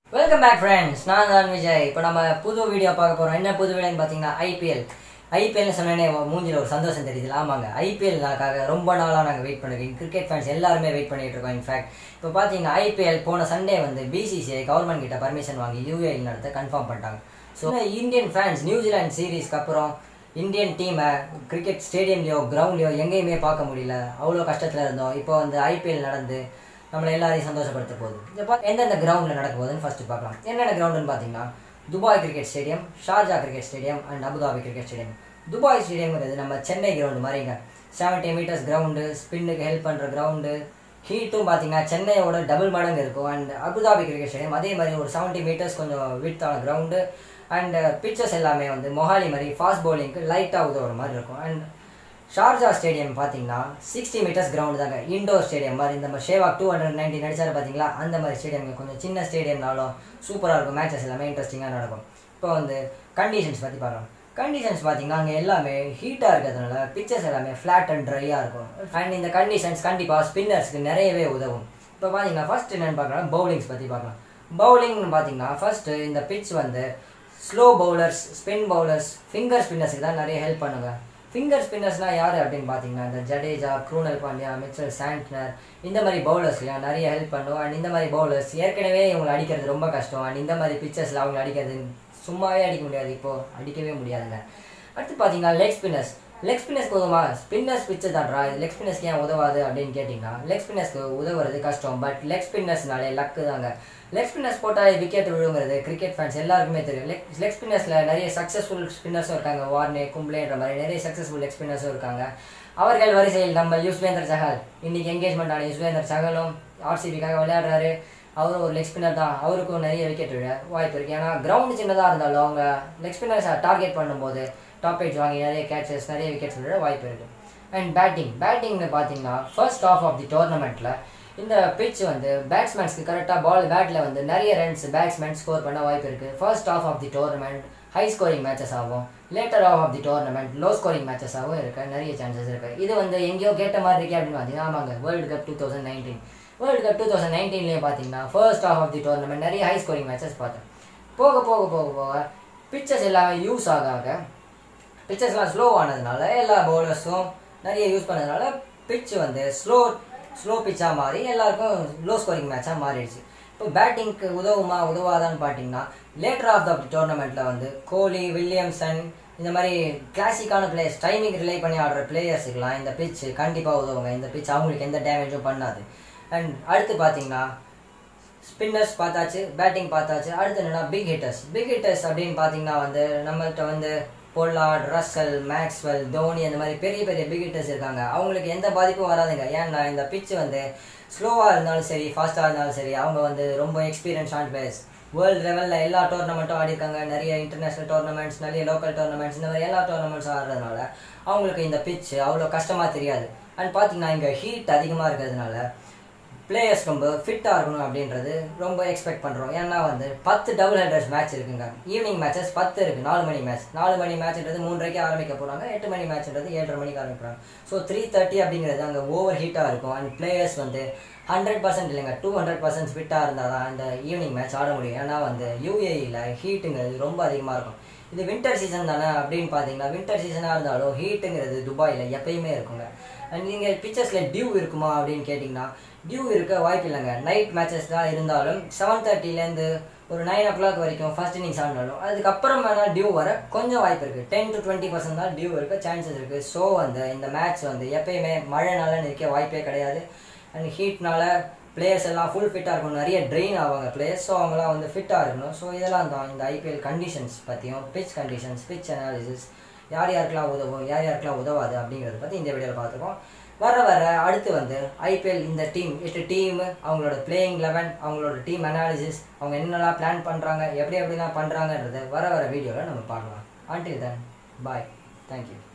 welcome back friends நான் தான் விஜய் இப்போ நம்ம புது வீடியோ பார்க்க போகிறோம் என்ன புது வீடியோன்னு பார்த்தீங்கன்னா ஐபிஎல் ஐபிஎல்னு சொன்னோடனே மூஞ்சில ஒரு சந்தோஷம் தெரியுது ஆமாங்க ஐபிஎல்னாக்காக ரொம்ப நாளாக நாங்கள் வெயிட் பண்ணிருக்கோம் கிரிக்கெட் ஃபேன்ஸ் எல்லாருமே வெயிட் பண்ணிட்டு இருக்கோம் இன்ஃபேக்ட் இப்போ பார்த்தீங்கன்னா ஐபிஎல் போன சண்டே வந்து பிசிசிஐ கவர்மெண்ட் கிட்ட பர்மிஷன் வாங்கி யூஏஎல் நடத்த கன்ஃபார்ம் பண்ணிட்டாங்க ஸோ இந்தியன் ஃபேன்ஸ் நியூசிலாந்து சீரீஸ்க்கு அப்புறம் இந்தியன் டீமை கிரிக்கெட் ஸ்டேடியம்லையோ கிரவுண்ட்லையோ எங்கேயுமே பார்க்க முடியல அவ்வளோ கஷ்டத்தில் இருந்தோம் இப்போ வந்து ஐபிஎல் நடந்து நம்மளை எல்லாரையும் சந்தோஷப்படுத்த போகுது இதை பார்த்து எந்தெந்த கிரவுண்டில் நடக்க போகுதுன்னு ஃபஸ்ட்டு பார்க்கலாம் என்னென்ன கிரவுண்டுன்னு பார்த்தீங்கன்னா Dubai cricket stadium Sharjah cricket stadium and Abu Dhabi cricket stadium Dubai ஸ்டேடியம்ங்கிறது நம்ம சென்னை கிரவுண்டு மாதிரிங்க செவன்ட்டி மீட்டர்ஸ் கிரவுண்டு ஸ்பின்னுக்கு ஹெல்ப் பண்ணுற கிரவுண்டு ஹீட்டும் பார்த்தீங்கன்னா சென்னையோட டபுள் மடங்கு இருக்கும் அண்ட் அபுதாபி கிரிக்கெட் ஸ்டேடியம் அதே மாதிரி ஒரு செவன்ட்டி மீட்டர்ஸ் கொஞ்சம் விட்டான கிரவுண்டு அண்ட் பிச்சர்ஸ் எல்லாமே வந்து மொஹாலி மாதிரி ஃபாஸ்ட் பவுலிங்க்கு லைட்டாக உதவுற மாதிரி இருக்கும் அண்ட் ஷார்ஜா ஸ்டேடியம் பார்த்தீங்கன்னா சிக்ஸ்டி மீட்டர்ஸ் கிரவுண்ட் தாங்க இண்டோர் ஸ்டேடியம் மாதிரி இந்த மாதிரி ஷேவாக் டூ ஹண்ட்ரட் நைன்டி நடிச்சாரு பார்த்தீங்களா அந்த மாதிரி ஸ்டேடியம் கொஞ்சம் சின்ன ஸ்டேடியம்னாலும் சூப்பராக இருக்கும் மேட்சஸ் எல்லாமே இன்ட்ரெஸ்டிங்காக நடக்கும் இப்போ வந்து கண்டிஷன்ஸ் பற்றி பார்க்கலாம் கண்டிஷன்ஸ் பார்த்தீங்கன்னா அங்கே எல்லாமே ஹீட்டாக இருக்கிறதுனால பிக்சர்ஸ் எல்லாமே ஃப்ளாட் அண்ட் ட்ரையாக இருக்கும் அண்ட் இந்த கண்டிஷன்ஸ் கண்டிப்பாக ஸ்பின்னர்ஸ்க்கு நிறையவே உதவும் இப்போ பார்த்தீங்கன்னா ஃபர்ஸ்ட் என்னென்னு பார்க்கலாம் பவுலிங்ஸ் பற்றி பார்க்கலாம் பவுலிங்னு பார்த்தீங்கன்னா ஃபர்ஸ்ட் இந்த பிட்ச் வந்து slow bowlers spin bowlers finger ஸ்பின்னர்ஸுக்கு தான் நிறைய ஹெல்ப் பண்ணுங்க ஃபிங்கர் ஸ்பின்னர்ஸ்னால் யார் அப்படின்னு பார்த்தீங்கன்னா இந்த ஜடேஜா க்ரூனல் பாண்டியா மிச்சல் சாண்ட்னர் இந்த மாதிரி பவுலர்ஸ்லாம் நிறைய ஹெல்ப் பண்ணும் அண்ட் இந்த மாதிரி பவுலர்ஸ் ஏற்கனவே இவங்களை அடிக்கிறது ரொம்ப கஷ்டம் அண்ட் இந்த மாதிரி பிச்சர்ஸில் அவங்க அடிக்கிறது சும்மாவே அடிக்க முடியாது இப்போது அடிக்கவே முடியாதுங்க அடுத்து பார்த்தீங்கன்னா லெக் ஸ்பின்னர்ஸ் லெக் ஸ்பின்னர்ஸ்க்கு உதவா ஸ்பின்னர்ஸ் பிச்சு தான்டா லெக் ஸ்பின்னர்ஸ்க்கு ஏன் உதவாது அப்படின்னு கேட்டிங்கன்னா லெக் ஸ்பின்னர்ஸ்க்கு உதவுறது கஷ்டம் பட் லெக் ஸ்பின்னர்ஸ்னாலே லக்கு தாங்க லெக் ஸ்பின்னர்ஸ் போட்டால் விக்கெட் விழுங்கிறது கிரிக்கெட் ஃபேன்ஸ் எல்லாருக்குமே தெரியும் லெக் லெக் ஸ்பின்னர்ஸில் நிறைய சக்ஸஸ்ஃபுல் ஸ்பின்னர்ஸும் இருக்காங்க வார்னே கும்ப்ளேன்ற மாதிரி நிறைய சக்ஸஸ்ஃபுல் லெக் ஸ்பின்னர்ஸும் இருக்காங்க அவர்கள் வரிசையில் நம்ம யுஸ்வேந்தர் சஹல் இன்னைக்கு என்கேஜ்மெண்ட் ஆன யுஸ்வேந்தர் சஹலும் ஆர்சிபிக்காக விளையாடுறாரு அவரும் ஒரு லெக் ஸ்பின்னர் தான் அவருக்கும் நிறைய விக்கெட் விழ வாய்ப்பு இருக்குது ஏன்னா கிரவுண்ட் சின்னதாக இருந்தாலும் அவங்க லெக் ஸ்பின்னர்ஸை டார்கெட் பண்ணும்போது டாப் எயிட் வாங்கி நிறைய கேட்சஸ் நிறைய விக்கெட்ஸ் விழ வாய்ப்பு இருக்குது அண்ட் பேட்டிங் பேட்டிங்னு பார்த்தீங்கன்னா ஃபர்ஸ்ட் ஆஃப் ஆஃப் தி டோர்னமெண்ட்டில் இந்த பிட்ச் வந்து பேட்ஸ்மேன்ஸ்க்கு கரெக்டாக பால் பேட்டில் வந்து நிறைய ரன்ஸ் பேட்ஸ்மேன் ஸ்கோர் பண்ண வாய்ப்பு இருக்குது first half of the tournament high scoring matches ஆகும் later half of the tournament low scoring மேட்சஸாகவும் இருக்க நிறைய சான்சஸ் இருக்குது இது வந்து எங்கேயோ கேட்ட மாதிரி இருக்கே அப்படின்னு பார்த்தீங்கன்னா ஆமாங்க world cup two thousand nineteen world cup two thousand நைன்டீன்லேயே பார்த்தீங்கன்னா first half of the tournament நிறைய ஹை ஸ்கோரிங் மேட்சஸ் பார்த்தேன் போக போக போக போக பிச்சர்ஸ் எல்லாமே யூஸ் ஆக ஆக பிச்சர்ஸ்லாம் ஸ்லோ ஆனதுனால எல்லா பவுலர்ஸும் நிறைய யூஸ் பண்ணதுனால பிட்ச் வந்து ஸ்லோ ஸ்லோ பிச்சாக மாறி எல்லாருக்கும் லோ ஸ்கோரிங் மேட்சாக மாறிடுச்சு இப்போ பேட்டிங்க்கு உதவுமா உதவாதான்னு பார்த்தீங்கன்னா லேட்டர் ஆஃப் த டோர்னமெண்ட்டில் வந்து கோலி வில்லியம்சன் இந்த மாதிரி கிளாசிக்கான பிளேயர்ஸ் டைமிங் ரிலே பண்ணி ஆடுற பிளேயர்ஸுக்கெலாம் இந்த பிட்ச் கண்டிப்பாக உதவுங்க இந்த பிட்ச் அவங்களுக்கு எந்த டேமேஜும் பண்ணாது அண்ட் அடுத்து பார்த்தீங்கன்னா ஸ்பின்னர்ஸ் பார்த்தாச்சு பேட்டிங் பார்த்தாச்சு அடுத்து என்னன்னா பிக் ஹிட்டர்ஸ் பிக் ஹிட்டர்ஸ் அப்படின்னு பார்த்தீங்கன்னா வந்து நம்மள்கிட்ட வந்து பொல்லாட் ரசல் மேக்ஸ்வெல் தோனி அந்த மாதிரி பெரிய பெரிய பிக் ஹிட்டர்ஸ் இருக்காங்க அவங்களுக்கு எந்த பாதிப்பும் வராதுங்க ஏன்னா இந்த பிட்ச் வந்து ஸ்லோவாக இருந்தாலும் சரி ஃபாஸ்ட்டாக இருந்தாலும் சரி அவங்க வந்து ரொம்ப எக்ஸ்பீரியன்ஸ் ஆன் பிளேயர்ஸ் வேர்ல்டு லெவலில் எல்லா டோர்னமெண்ட்டும் ஆடிருக்காங்க நிறைய இன்டர்நேஷ்னல் டோர்னமெண்ட்ஸ் நிறைய லோக்கல் டோர்னமெண்ட்ஸ் இந்த மாதிரி எல்லா டோர்னமெண்ட்ஸும் ஆடுறதுனால அவங்களுக்கு இந்த பிட்ச் அவ்வளோ கஷ்டமாக தெரியாது அண்ட் பார்த்தீங்கன்னா இங்கே ஹீட் அதிகமாக இருக்கிறதுனால பிளேயர்ஸ் ரொம்ப ஃபிட்டாக இருக்கணும் அப்படின்றது ரொம்ப எக்ஸ்பெக்ட் பண்ணுறோம் ஏன்னா வந்து பத்து டபுள் ஹெட்டர்ஸ் மேட்ச் இருக்குங்க ஈவினிங் மேட்சஸ் பத்து இருக்குது நாலு மணி மேட்ச் நாலு மணி மேட்ச்ன்றது மூன்றரைக்கு ஆரம்பிக்க போகிறாங்க எட்டு மணி மேட்ச்ன்றது ஏழரை மணிக்கு ஆரம்பிக்கிறாங்க ஸோ த்ரீ தேர்ட்டி அப்படிங்கிறது அங்கே ஓவர் ஹீட்டாக இருக்கும் அண்ட் பிளேயர்ஸ் வந்து ஹண்ட்ரட் பர்சன்ட் இல்லைங்க டூ ஹண்ட்ரட் பர்சன்ட் ஃபிட்டாக இருந்தால் தான் இந்த ஈவினிங் மேட்ச் ஆட முடியும் ஏன்னா வந்து யூஏஇயில் ஹீட்டுங்கிறது ரொம்ப அதிகமாக இருக்கும் இது வின்டர் சீசன் தானே அப்படின்னு பார்த்தீங்கன்னா வின்டர் சீசனாக இருந்தாலும் ஹீட்டுங்கிறது துபாயில் எப்பயுமே இருக்குங்க அண்ட் நீங்கள் பிக்சர்ஸில் டியூ இருக்குமா அப்படின்னு கேட்டிங்கன்னா டியூ இருக்க வாய்ப்பு இல்லைங்க நைட் மேட்சஸ் தான் இருந்தாலும் செவன் தேர்ட்டிலேருந்து ஒரு நைன் ஓ கிளாக் வரைக்கும் ஃபர்ஸ்ட் இன்னிங்ஸ் ஆடினாலும் அதுக்கப்புறம் வேணால் டியூ வர கொஞ்சம் வாய்ப்பு இருக்குது டென் டு டுவெண்ட்டி பர்சன்ட் தான் டியூ இருக்க சான்சஸ் இருக்குது ஸோ வந்து இந்த மேட்ச் வந்து எப்பயுமே மழைனால நிற்க வாய்ப்பே கிடையாது அண்ட் ஹீட்னால பிளேயர்ஸ் எல்லாம் ஃபுல் ஃபிட்டாக இருக்கணும் நிறைய ட்ரெயின் ஆவாங்க பிளேயர்ஸ் ஸோ அவங்களாம் வந்து ஃபிட்டாக இருக்கணும் ஸோ இதெல்லாம் தான் இந்த ஐபிஎல் கண்டிஷன்ஸ் பற்றியும் பிச் கண்டிஷன்ஸ் பிச் அனாலிசிஸ் யார் யாருக்கெல்லாம் உதவும் யார் யாருக்கெல்லாம் உதவாது அப்படிங்கிறத பற்றி இந்த வீடியோவில் பார்த்துருக்கோம் வர வர அடுத்து வந்து ஐபிஎல் இந்த டீம் எட்டு டீம் அவங்களோட பிளேயிங் லெவன் அவங்களோட டீம் அனாலிசிஸ் அவங்க என்னெல்லாம் பிளான் பண்ணுறாங்க எப்படி எப்படிலாம் பண்ணுறாங்கன்றத வர வர வீடியோவில் நம்ம பார்க்கலாம் அன்டில் தென் பாய் தேங்க்யூ